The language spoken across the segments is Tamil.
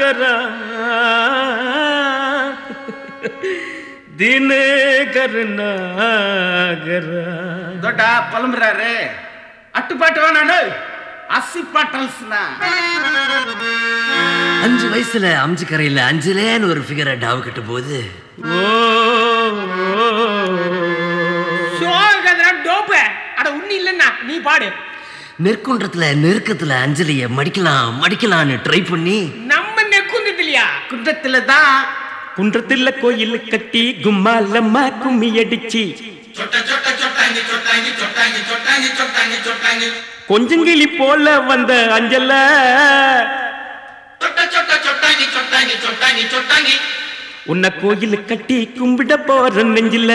தினகரா தினகர நாகரா ದೊಡ್ಡ ಪಲಂಬ್ರಾರೆ ಅಟ್ಟುಪಾಟು ನಾನು ಅಸಿ ಪಾಟಲ್ಸ್ನ அஞ்சு வயசுல அம்ஜி கரையில அஞ்சுலேன்னு ஒரு ஃபிகரை டாவு கட்டும் போது ஓ சோகதுரா டோப்பு அட உண்ணி இல்லைன்னா நீ பாடு நெற்குன்றத்துல நெருக்கத்துல அஞ்சலிய மடிக்கலாம் மடிக்கலாம்னு ட்ரை பண்ணி நம்ம நெக்குந்தது இல்லையா ಕುಂಡತ್ತಿಲ್ಲ ದಾ குன்றத்துல கோயில் கட்டி கும்மாலம்மா கும்மி அடிச்சு கொஞ்சங்கிளி போல வந்த அஞ்சல உன்னை கோயில் கட்டி கும்பிட போற நெஞ்சில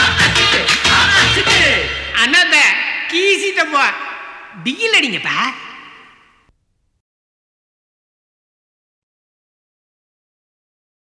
அண்ணாத்த கீசிட்டப்பா டிகில் அடிங்கப்பா